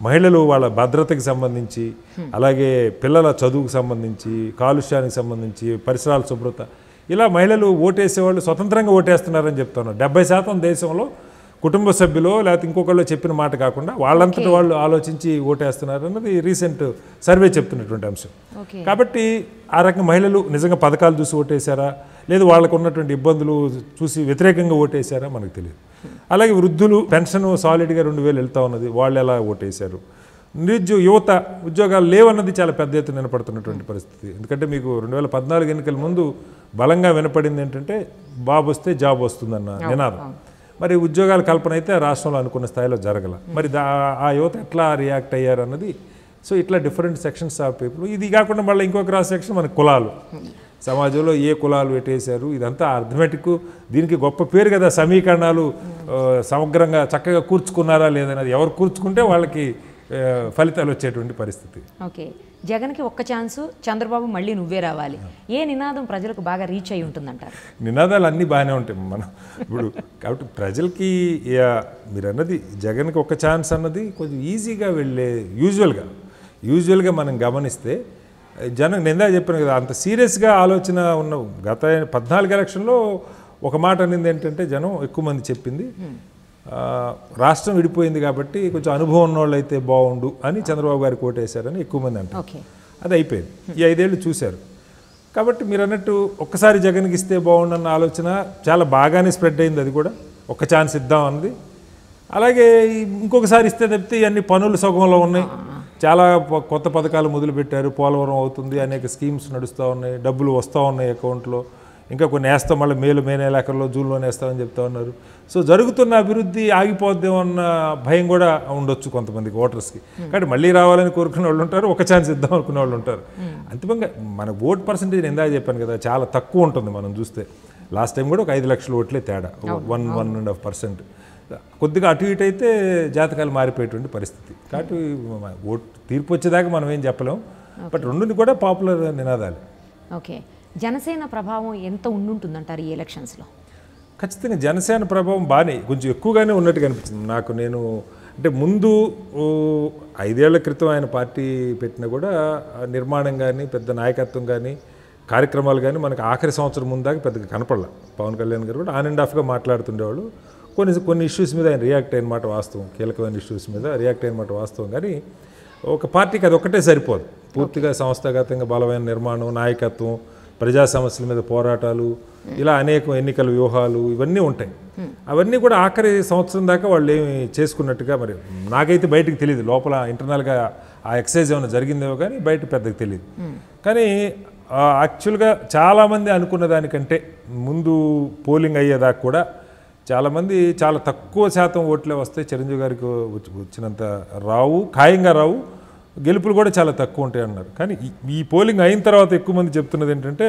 మహిళలు వాళ్ళ భద్రతకి సంబంధించి అలాగే పిల్లల చదువుకు సంబంధించి కాలుష్యానికి సంబంధించి పరిసరాల శుభ్రత ఇలా మహిళలు ఓటేసేవాళ్ళు స్వతంత్రంగా ఓటేస్తున్నారని చెప్తున్నారు డెబ్బై శాతం దేశంలో కుటుంబ సభ్యులు లేకపోతే ఇంకొకళ్ళు చెప్పిన మాట కాకుండా వాళ్ళంతటి వాళ్ళు ఆలోచించి ఓటేస్తున్నారు అన్నది రీసెంట్ సర్వే చెప్తున్నటువంటి అంశం ఓకే కాబట్టి ఆ రకంగా మహిళలు నిజంగా పథకాలు చూసి ఓటేశారా లేదు వాళ్ళకు ఉన్నటువంటి ఇబ్బందులు చూసి వ్యతిరేకంగా ఓటేశారా మనకు తెలియదు అలాగే వృద్ధులు పెన్షన్ సాలిడ్గా రెండు వేలు వెళ్తా ఉన్నది వాళ్ళు ఎలా ఓటేశారు నిరుద్యోగ యువత ఉద్యోగాలు లేవన్నది చాలా పెద్ద ఎత్తున వినపడుతున్నటువంటి పరిస్థితి ఎందుకంటే మీకు రెండు వేల పద్నాలుగు ఎన్నికల ముందు బలంగా వినపడింది ఏంటంటే బాబు వస్తే జాబ్ వస్తుందన్న నినాదం మరి ఉద్యోగాల కల్పన అయితే రాష్ట్రంలో అనుకున్న స్థాయిలో జరగల మరి దా ఆ యువత ఎట్లా రియాక్ట్ అయ్యారు అన్నది సో ఇట్లా డిఫరెంట్ సెక్షన్స్ ఆఫ్ పీపుల్ ఇది కాకుండా మళ్ళీ ఇంకొక క్రాస్ సెక్షన్ మన కులాలు సమాజంలో ఏ కులాలు పెట్టేశారు ఇదంతా అర్థమెటిక్ దీనికి గొప్ప పేరు కదా సమీకరణాలు ఆ, సమగ్రంగా చక్కగా కూర్చుకున్నారా లేదనేది ఎవరు కూర్చుకుంటే వాళ్ళకి ఆ, ఫలితాలు వచ్చేటువంటి పరిస్థితి ఓకే జగన్కి ఒక్క ఛాన్సు చంద్రబాబు మళ్ళీ నువ్వే రావాలి ఏ నినాదం ప్రజలకు బాగా రీచ్ అయి ఉంటుందంటారు నినాదాలు అన్నీ బాగానే ఉంటాయి మనం ఇప్పుడు కాబట్టి ప్రజలకి యా, మీరు అన్నది జగన్కి ఒక ఛాన్స్ అన్నది కొంచెం ఈజీగా వెళ్ళే యూజువల్గా యూజువల్గా మనం గమనిస్తే జనం నేను ఇందాక చెప్పాను కదా అంత సీరియస్గా ఆలోచన ఉన్న గత పద్నాలుగు ఎలక్షన్లో ఒక మాట అనింది ఏంటంటే జనం ఎక్కువ మంది చెప్పింది ఆ, రాష్ట్రం విడిపోయింది కాబట్టి కొంచెం అనుభవం ఉన్న వాళ్ళు అయితే బాగుండు అని చంద్రబాబు గారికి ఓటేశారని ఎక్కువ మంది అంటారు ఓకే అది అయిపోయింది ఈ ఐదేళ్ళు చూశారు కాబట్టి మీరు అన్నట్టు ఒక్కసారి జగన్కి ఇస్తే బాగుండన్న ఆలోచన చాలా బాగానే స్ప్రెడ్ అయింది అది కూడా ఒక ఛాన్స్ ఇద్దాం అన్నది అలాగే ఈ ఇంకొకసారి ఇస్తే తప్పితే ఇవన్నీ పనులు సగంలో ఉన్నాయి చాలా ప- కొత్త పథకాలు మొదలుపెట్టారు పోలవరం అవుతుంది అనేక స్కీమ్స్ నడుస్తూ ఉన్నాయి డబ్బులు వస్తూ ఉన్నాయి అకౌంట్లో ఇంకా కొన్ని వేస్తాం మళ్ళీ మేలు మే నెలాఖరులో జూన్లో వేస్తామని చెప్తా ఉన్నారు సో జరుగుతున్న అభివృద్ధి ఆగిపోద్దేమో అన్న భయం కూడా ఉండొచ్చు కొంతమందికి ఓటర్స్కి కాబట్టి మళ్ళీ రావాలని కోరుకునే వాళ్ళు ఉంటారు ఒక ఛాన్స్ ఇద్దాం అనుకునే వాళ్ళు ఉంటారు అంతిమంగా మన ఓట్ పర్సంటేజ్ నేను ఇందాక చెప్పాను కదా చాలా తక్కువ ఉంటుంది మనం చూస్తే లాస్ట్ టైం కూడా ఒక ఐదు లక్షల ఓట్లే తేడా one one and half percent కొద్దిగా అటు ఇటు అయితే జాతకాలు మారిపోయేటువంటి పరిస్థితి కాబట్టి మ- ఓట్ తీర్పు వచ్చేదాకా మనం ఏం చెప్పలేం బట్ రెండుని కూడా పాపులర్ నినాదాలు ఓకే జనసేన ప్రభావం ఎంత ఉండుంటుందంటారు ఈ ఎలక్షన్స్లో ఖచ్చితంగా జనసేన ప్రభావం బాగానే కొంచెం ఎక్కువగానే ఉన్నట్టుగా అనిపించింది నాకు నేను అంటే ముందు ఓ, ఐదేళ్ల క్రితం ఆయన పార్టీ పెట్టినా కూడా ఆ నిర్మాణం కానీ పెద్ద నాయకత్వం కానీ కార్యక్రమాలు కానీ మనకు ఆఖరి సంవత్సరం ముందాక పెద్దగా కనపడలే పవన్ కళ్యాణ్ గారు కూడా ఆన్ అండ్ ఆఫ్గా మాట్లాడుతుండేవాళ్ళు కొన్ని కొన్ని ఇష్యూస్ మీద ఆయన రియాక్ట్ అయిన మాట వాస్తవం కీలకమైన ఇష్యూస్ మీద రియాక్ట్ అయిన మాట వాస్తవం కానీ ఒక పార్టీకి అది ఒక్కటే సరిపోదు పూర్తిగా సంస్థాగతంగా బలమైన నిర్మాణం నాయకత్వం ప్రజా సమస్యల మీద పోరాటాలు ఇలా అనేక ఎన్నికల వ్యూహాలు ఇవన్నీ ఉంటాయి అవన్నీ కూడా ఆఖరి సంవత్సరం దాకా వాళ్ళు ఏమి చేసుకున్నట్టుగా మరి నాకైతే బయటకు తెలియదు లోపల ఇంటర్నల్గా ఆ ఎక్సైజ్ ఏమైనా జరిగిందేమో కానీ బయట పెద్దగా తెలియదు కానీ యాక్చువల్గా చాలామంది అనుకున్న దానికంటే ముందు పోలింగ్ అయ్యేదాకా కూడా చాలామంది చాలా తక్కువ శాతం ఓట్లే వస్తాయి చిరంజీవి గారికి వచ్చి- వచ్చినంత రావు ఖాయంగా రావు గెలుపులు కూడా చాలా తక్కువ ఉంటాయి అన్నారు కానీ ఈ- ఈ పోలింగ్ అయిన తర్వాత ఎక్కువ మంది చెప్తున్నది ఏంటంటే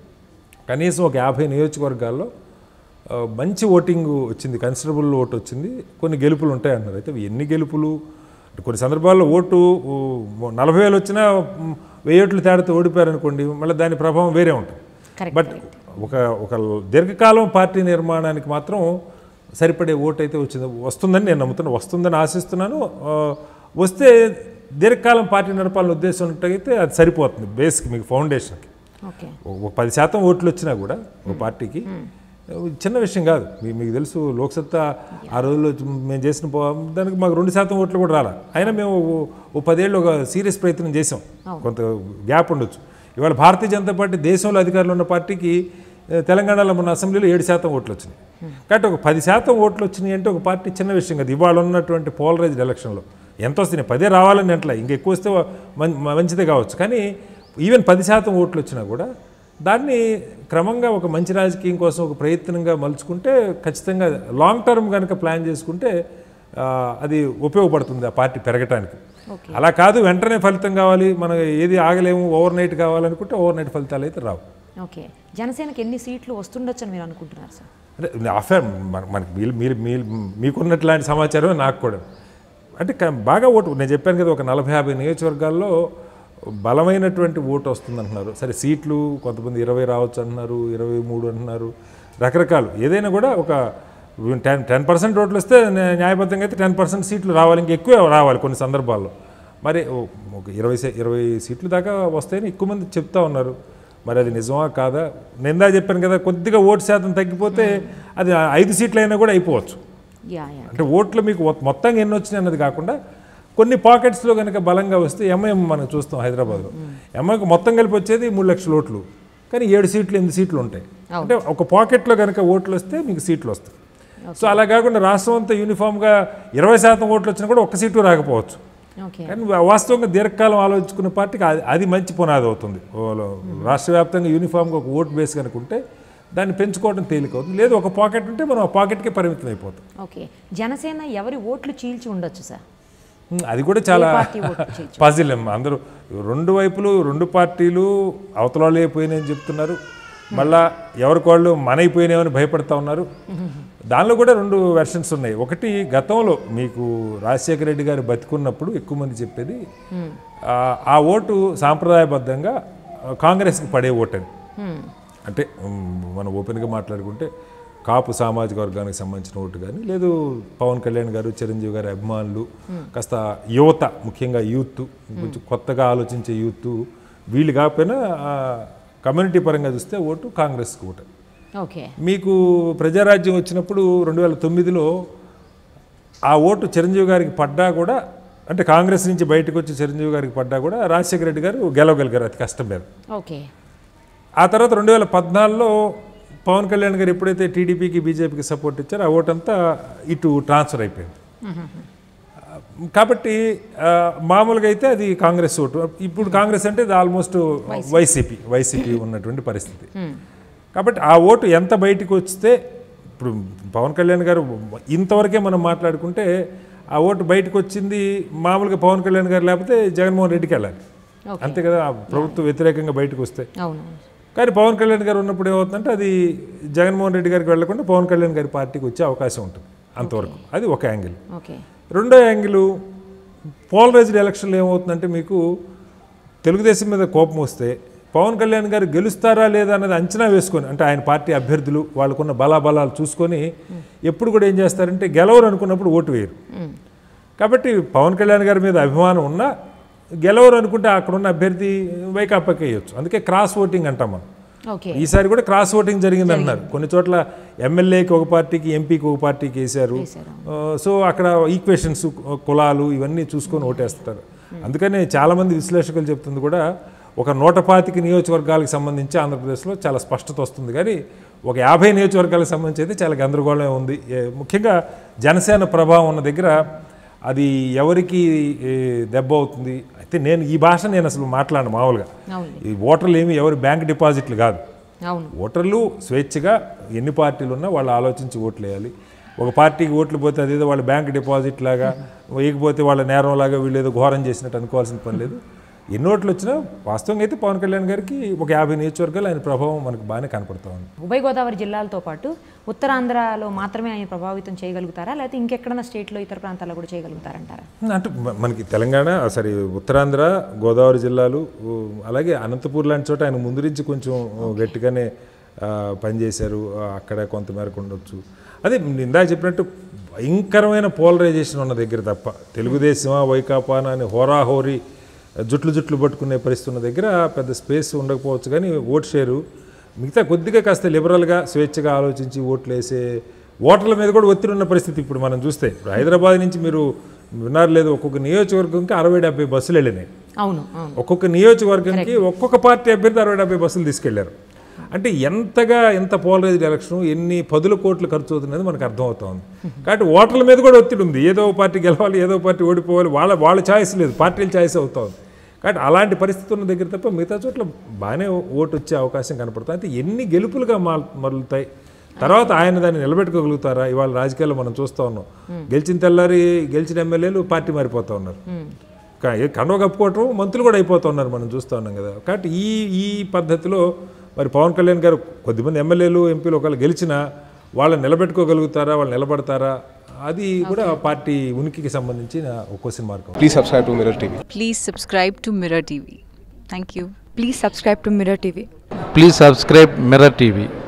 కనీసం ఒక యాభై నియోజకవర్గాల్లో ఆ, మంచి ఓటింగ్ వచ్చింది కన్సిడరబుల్ ఓటు వచ్చింది కొన్ని గెలుపులు ఉంటాయి అన్నారు అయితే అవి ఎన్ని గెలుపులు అంటే కొన్ని సందర్భాల్లో ఓటు ఊ, నలభై వేలు వచ్చినా మ్, వెయ్యి ఓట్లు తేడాతో ఓడిపోయారు అనుకోండి మళ్ళీ దాని ప్రభావం వేరే ఉంటుంది కరెక్ట్ బట్ ఒక ఒక దీర్ఘకాలం పార్టీ నిర్మాణానికి మాత్రం సరిపడే ఓటు అయితే వచ్చింది వస్తుందని నేను నమ్ముతున్నాను వస్తుందని ఆశిస్తున్నాను ఆ, వస్తే దీర్ఘకాలం పార్టీ నడపాలని ఉద్దేశం ఉన్నట్టయితే అది సరిపోతుంది బేస్కి మీకు ఫౌండేషన్కి ఓకే ఒక పది శాతం ఓట్లు వచ్చినా కూడా ఒక పార్టీకి చిన్న విషయం కాదు మీ- మీకు తెలుసు లోక్సత్తా ఆ రోజుల్లో మేము చేసిన పో- దానికి మాకు రెండు శాతం ఓట్లు కూడా రాలా అయినా మేము ఓ- ఓ పదేళ్ళు ఒక సీరియస్ ప్రయత్నం చేసాం కొంత గ్యాప్ ఉండొచ్చు ఇవాళ భారతీయ జనతా పార్టీ దేశంలో అధికారంలో ఉన్న పార్టీకి ఏ, తెలంగాణలో మన అసెంబ్లీలో ఏడు శాతం ఓట్లు వచ్చినాయి కాబట్టి ఒక పది శాతం ఓట్లు వచ్చినాయి అంటే ఒక పార్టీ చిన్న విషయం కాదు ఇవాళ ఉన్నటువంటి పోలరైజ్డ్ ఎలక్షన్లో ఎంత వస్తున్నాయి పదే రావాలని అట్లా ఇంకా ఎక్కువ వస్తే మం- మంచిదే కావచ్చు కానీ ఈవెన్ పది శాతం ఓట్లు వచ్చినా కూడా దాన్ని క్రమంగా ఒక మంచి రాజకీయం కోసం ఒక ప్రయత్నంగా మలుచుకుంటే ఖచ్చితంగా లాంగ్ టర్మ్ కనుక ప్లాన్ చేసుకుంటే ఆ, అది ఉపయోగపడుతుంది ఆ పార్టీ పెరగటానికి అలా కాదు వెంటనే ఫలితం కావాలి మనం ఏది ఆగలేము ఓవర్ నైట్ కావాలనుకుంటే ఓవర్ నైట్ ఫలితాలు అయితే రావు ఓకే జనసేనకి ఎన్ని సీట్లు వస్తుండొచ్చని మీరు అనుకుంటున్నారు సార్ అంటే అఫేర్ మన- మనకి మీరు మీరు మీరు మీకున్నట్లాంటి సమాచారం నాకు కూడా అంటే క- బాగా ఓటు నేను చెప్పాను కదా ఒక నలభై యాభై నియోజకవర్గాల్లో బలమైనటువంటి ఓటు వస్తుంది అంటున్నారు సరే సీట్లు కొంతమంది ఇరవై రావచ్చు అంటున్నారు ఇరవై మూడు అంటున్నారు రకరకాలు ఏదైనా కూడా ఒక టెన్ టెన్ పర్సెంట్ ఓట్లు వస్తే న్యా- న్యాయబద్ధంగా అయితే టెన్ పర్సెంట్ సీట్లు రావాలి ఇంకా ఎక్కువ రావాలి కొన్ని సందర్భాల్లో మరి ఓ- ఒక ఇరవై సీ- ఇరవై సీట్లు దాకా వస్తాయని ఎక్కువ మంది చెప్తా ఉన్నారు మరి అది నిజమా కాదా నిందా చెప్పాను కదా కొద్దిగా ఓటు శాతం తగ్గిపోతే అది ఐదు సీట్లు అయినా కూడా అయిపోవచ్చు యా యా అంటే ఓట్లు మీకు మొ- మొత్తంగా ఎన్ని వచ్చినాయి అన్నది కాకుండా కొన్ని పాకెట్స్లో కనుక బలంగా వస్తే ఎంఐఎం మనం చూస్తాం హైదరాబాద్లో ఎంఐకి మొత్తం కలిపి వచ్చేది మూడు లక్షల ఓట్లు కానీ ఏడు సీట్లు ఎనిమిది సీట్లు ఉంటాయి అంటే ఒక పాకెట్లో కనుక ఓట్లు వస్తే మీకు సీట్లు వస్తాయి సో అలా కాకుండా రాష్ట్రం అంతా యూనిఫామ్గా ఇరవై శాతం ఓట్లు వచ్చినా కూడా ఒక్క సీటు రాకపోవచ్చు ఓకే కానీ వా- వాస్తవంగా దీర్ఘకాలం ఆలోచించుకున్న పార్టీకి అది అది మంచి పునాది అవుతుంది ఓ- రాష్ట్ర వ్యాప్తంగా యూనిఫామ్గా ఒక ఓటు బేస్ కనుక ఉంటే దాన్ని పెంచుకోవడం తేలిక అవుతుంది లేదు ఒక పాకెట్ ఉంటే మనం ఆ పాకెట్కే పరిమితం అయిపోతాం ఓకే జనసేన ఎవరి ఓట్లు చీల్చి ఉండొచ్చు సార్ ఉమ్, అది కూడా చాలా ఏ పార్టీ ఓట్లు చీల్చి పజిల్ అమ్మ అందరూ రెండు వైపులు రెండు పార్టీలు అవతలాలు అయిపోయినాయని చెప్తున్నారు మళ్ళా ఎవరికి వాళ్ళు మనైపోయినాయని భయపడతా ఉన్నారు దానిలో కూడా రెండు వెర్షన్స్ ఉన్నాయి ఒకటి గతంలో మీకు రాజశేఖర రెడ్డి గారు బతికున్నప్పుడు ఎక్కువ మంది చెప్పేది ఆ, ఆ ఓటు సాంప్రదాయబద్ధంగా ఆ, కాంగ్రెస్కి పడే ఓటు అని హ్మ్. అంటే ఉమ్, మనం ఓపెన్గా మాట్లాడుకుంటే కాపు సామాజిక వర్గానికి సంబంధించిన ఓటు కానీ లేదు పవన్ కళ్యాణ్ గారు చిరంజీవి గారి అభిమానులు కాస్త యువత ముఖ్యంగా యూత్ కొంచెం కొత్తగా ఆలోచించే యూత్ వీళ్ళు కాకపోయినా ఆ, కమ్యూనిటీ పరంగా చూస్తే ఓటు కాంగ్రెస్కి ఓటు ఓకే మీకు ప్రజారాజ్యం వచ్చినప్పుడు రెండు వేల తొమ్మిదిలో ఆ ఓటు చిరంజీవి గారికి పడ్డా కూడా అంటే కాంగ్రెస్ నుంచి బయటకు వచ్చి చిరంజీవి గారికి పడ్డా కూడా రాజశేఖర రెడ్డి గారు గెలవగలిగారు అతి కష్టం మీద ఓకే ఆ తర్వాత రెండు వేల పద్నాలుగులో పవన్ కళ్యాణ్ గారు ఎప్పుడైతే టీడీపీకి బీజేపీకి సపోర్ట్ ఇచ్చారో ఆ ఓటంతా ఇటు ట్రాన్స్ఫర్ అయిపోయింది కాబట్టి ఆ, మామూలుగా అయితే అది కాంగ్రెస్ ఓటు ఇప్పుడు కాంగ్రెస్ అంటే ఇది ఆల్మోస్ట్ వైసీపీ వైసీపీ ఉన్నటువంటి పరిస్థితి కాబట్టి ఆ ఓటు ఎంత బయటికి వస్తే ఇప్పుడు పవన్ కళ్యాణ్ గారు ఇంతవరకే మనం మాట్లాడుకుంటే ఆ ఓటు బయటకు వచ్చింది మామూలుగా పవన్ కళ్యాణ్ గారు లేకపోతే జగన్మోహన్ రెడ్డికి వెళ్ళాలి అంతే కదా ఆ ప్రభుత్వం వ్యతిరేకంగా బయటకు వస్తే అవును కానీ పవన్ కళ్యాణ్ గారు ఉన్నప్పుడు ఏమవుతుందంటే అది జగన్మోహన్ రెడ్డి గారికి వెళ్లకుండా పవన్ కళ్యాణ్ గారి పార్టీకి వచ్చే అవకాశం ఉంటుంది అంతవరకు అది ఒక యాంగిల్ ఓకే రెండో యాంగిల్ పోలరైజ్డ్ ఎలక్షన్లో ఏమవుతుందంటే మీకు తెలుగుదేశం మీద కోపం వస్తే పవన్ కళ్యాణ్ గారు గెలుస్తారా లేదా అన్నది అంచనా వేసుకొని అంటే ఆయన పార్టీ అభ్యర్థులు వాళ్ళకున్న బలాబలాలు చూసుకొని ఎప్పుడు కూడా ఏం చేస్తారంటే గెలవరు అనుకున్నప్పుడు ఓటు వేయరు కాబట్టి పవన్ కళ్యాణ్ గారి మీద అభిమానం ఉన్నా గెలవరు అనుకుంటే అక్కడ ఉన్న అభ్యర్థి వైకాపాకి వేయొచ్చు అందుకే క్రాస్ ఓటింగ్ అంటాం మనం ఓకే ఈసారి కూడా క్రాస్ ఓటింగ్ జరిగింది అన్నారు కొన్ని చోట్ల ఎమ్మెల్యేకి ఒక పార్టీకి ఎంపీకి ఒక పార్టీకి వేశారు ఆ, సో అక్కడ ఈక్వేషన్స్ కులాలు ఇవన్నీ చూసుకొని ఓటేస్తారు అందుకనే చాలామంది విశ్లేషకులు చెప్తుంది కూడా ఒక నూట పాతిక నియోజకవర్గాలకు సంబంధించి ఆంధ్రప్రదేశ్లో చాలా స్పష్టత వస్తుంది కానీ ఒక యాభై నియోజకవర్గాలకు సంబంధించి అయితే చాలా గందరగోళం ఉంది ఏ- ముఖ్యంగా జనసేన ప్రభావం ఉన్న దగ్గర అది ఎవరికి ఏ, దెబ్బ అవుతుంది అయితే నేను ఈ భాష నేను అసలు మాట్లాడను మామూలుగా అవును ఈ ఓటర్లు ఏమి ఎవరి బ్యాంక్ డిపాజిట్లు కాదు అవును ఓటర్లు స్వేచ్ఛగా ఎన్ని పార్టీలు ఉన్నా వాళ్ళు ఆలోచించి ఓట్లు వేయాలి ఒక పార్టీకి ఓట్లు పోతే అదేదో వాళ్ళ బ్యాంక్ డిపాజిట్ లాగా వేయకపోతే వాళ్ళ నేరం లాగా వీళ్ళు ఏదో ఘోరం చేసినట్టు అనుకోవాల్సిన పని లేదు ఎన్ని ఓట్లు వచ్చినా వాస్తవంగా అయితే పవన్ కళ్యాణ్ గారికి ఒక యాభై నియోజకవర్గాలు ఆయన ప్రభావం మనకు బాగానే కనపడతా ఉంది ఉభయ గోదావరి జిల్లాలతో పాటు ఉత్తరాంధ్రలో మాత్రమే ఆయన ప్రభావితం చేయగలుగుతారా లేకపోతే ఇంకెక్కడన్నా స్టేట్లో ఇతర ప్రాంతాల్లో కూడా చేయగలుగుతారంటారా అంటే మ- మనకి తెలంగాణ సారీ ఉత్తరాంధ్ర గోదావరి జిల్లాలు ఊ, అలాగే అనంతపూర్ లాంటి చోట ఆయన ముందు నుంచి కొంచెం గట్టిగానే ఆ, పనిచేశారు ఆ, అక్కడ కొంతమేరకు ఉండొచ్చు అదే ఇందాక చెప్పినట్టు భయంకరమైన పోలరైజేషన్ ఉన్న దగ్గర తప్ప తెలుగుదేశమా వైకాపానా అని హోరాహోరీ జుట్లు జుట్లు పట్టుకునే పరిస్థితి ఉన్న దగ్గర పెద్ద స్పేస్ ఉండకపోవచ్చు కానీ ఓట్ షేరు మిగతా కొద్దిగా కాస్త లిబరల్గా స్వేచ్ఛగా ఆలోచించి ఓట్లు వేసే ఓటర్ల మీద కూడా ఒత్తిడి ఉన్న పరిస్థితి ఇప్పుడు మనం చూస్తే ఇప్పుడు హైదరాబాద్ నుంచి మీరు విన్నారు లేదు ఒక్కొక్క నియోజకవర్గంకి అరవై డెబ్బై బస్సులు వెళ్ళినాయి అవును అవును ఒక్కొక్క నియోజకవర్గంకి ఒక్కొక్క పార్టీ అభ్యర్థి అరవై డెబ్బై బస్సులు తీసుకెళ్లారు అంటే ఎంతగా ఎంత పోలరైజ్డ్ ఎలక్షన్ ఎన్ని పదుల కోట్లు ఖర్చు అవుతున్నది మనకు అర్థమవుతోంది కాబట్టి ఓటర్ల మీద కూడా ఒత్తిడి ఉంది ఏదో ఒక పార్టీ గెలవాలి ఏదో ఒక పార్టీ ఓడిపోవాలి వాళ్ళ వాళ్ళ ఛాయిస్ లేదు పార్టీల ఛాయిస్ అవుతోంది కాబట్టి అలాంటి పరిస్థితి ఉన్న దగ్గర తప్ప మిగతా చోట్ల బాగానే ఓటు వచ్చే అవకాశం కనపడుతుంది అయితే ఎన్ని గెలుపులుగా మా మరులుతాయి తర్వాత ఆయన దాన్ని నిలబెట్టుకోగలుగుతారా ఇవాళ రాజకీయాల్లో మనం చూస్తూ ఉన్నాం గెలిచిన తెల్లారి గెలిచిన ఎమ్మెల్యేలు పార్టీ మారిపోతూ ఉన్నారు కా- ఏ కండవ కప్పుకోవటం మంత్రులు కూడా అయిపోతూ ఉన్నారు మనం చూస్తూ ఉన్నాం కదా కాబట్టి ఈ ఈ పద్ధతిలో మరి పవన్ కళ్యాణ్ గారు కొద్దిమంది ఎమ్మెల్యేలు ఎంపీలు ఒకవేళ గెలిచినా వాళ్ళని నిలబెట్టుకోగలుగుతారా వాళ్ళు నిలబడతారా అది కూడా పార్టీ ఉనికికి సంబంధించిన ఒక question mark Please subscribe to Mirror TV. Please subscribe to Mirror TV. Thank you. Please subscribe to Mirror TV. Please subscribe Mirror TV.